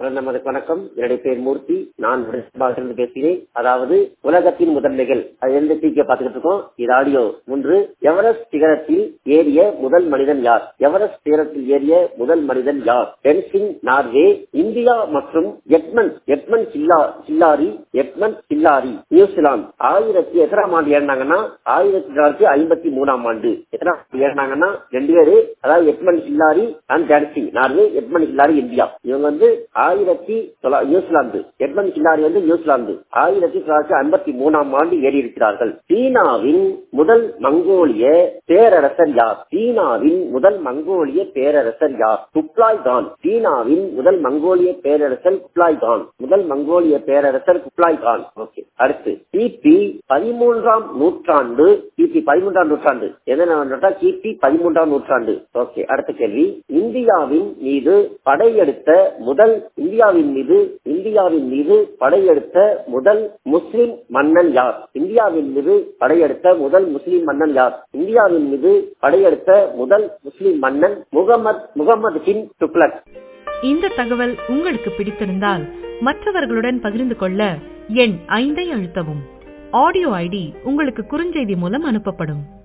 நமது வணக்கம் என்னுடைய பேர் மூர்த்தி நான் இருந்து பேசுகிறேன் அதாவது உலகத்தின் முதன்மைகள் அது எந்த டீக்கை பார்த்துக்கிட்டு இருக்கோம் இது ஆடியோ ஒன்று எவரெஸ்ட் சிகரத்தில் ஏறிய முதல் மனிதன் யார் எவரெஸ்ட் சிகரத்தில் ஏறிய முதல் மனிதன் யார் டென்சிங் நார்வே இந்தியா மற்றும் எட்மன் எட்மன் சில்லா சில்லாரி எட்மன் சில்லாரி நியூசிலாந்து ஆயிரத்தி எத்தனாம் ஆண்டு ஏறினாங்கன்னா ஆயிரத்தி தொள்ளாயிரத்தி ஐம்பத்தி மூணாம் ஆண்டு எத்தனாம் ஆண்டு ஏறினாங்கன்னா ரெண்டு பேரு அதாவது Edmund Hillary and Tenzing Norgay Edmund Hillary India இவங்க வந்து ஆயிரத்தி தொள்ளா- நியூசிலாந்து எட்மன் சில்லாரி வந்து நியூசிலாந்து ஆயிரத்தி தொள்ளாயிரத்தி ஐம்பத்தி மூணாம் ஆண்டு ஏறி இருக்கிறார்கள் சீனாவின் முதல் மங்கோலிய பேரரசர் யார் சீனாவின் முதல் மங்கோலிய பேரரசர் யார் குப்லாய் கான் சீனாவின் முதல் மங்கோலிய பேரரசர் குப்லாய் கான் முதல் மங்கோலிய பேரரசர் குப்லாய் கான் ஓகே அடுத்து கிபி பதிமூன்றாம் நூற்றாண்டு கிபி பதிமூன்றாம் நூற்றாண்டு எதனா கிபி பதிமூன்றாம் நூற்றாண்டு ஓகே அடுத்த கேள்வி இந்தியாவின் மீது படையெடுத்த முதல் இந்தியாவின் மீது இந்தியாவின் மீது படையெடுத்த முதல் முஸ்லிம் மன்னன் யார் இந்தியாவின் மீது படையெடுத்த முதல் முஸ்லிம் மன்னன் யார் இந்தியாவின் மீது படையெடுத்த முதல் முஸ்லிம் மன்னன் முகமது முகமது பின் துக்ளக் இந்த தகவல் உங்களுக்கு பிடித்திருந்தால் மற்றவர்களுடன் பகிர்ந்து கொள்ள எண் ஐந்தை அழுத்தவும் ஆடியோ ஐடி உங்களுக்கு குறுஞ்செய்தி மூலம் அனுப்பப்படும்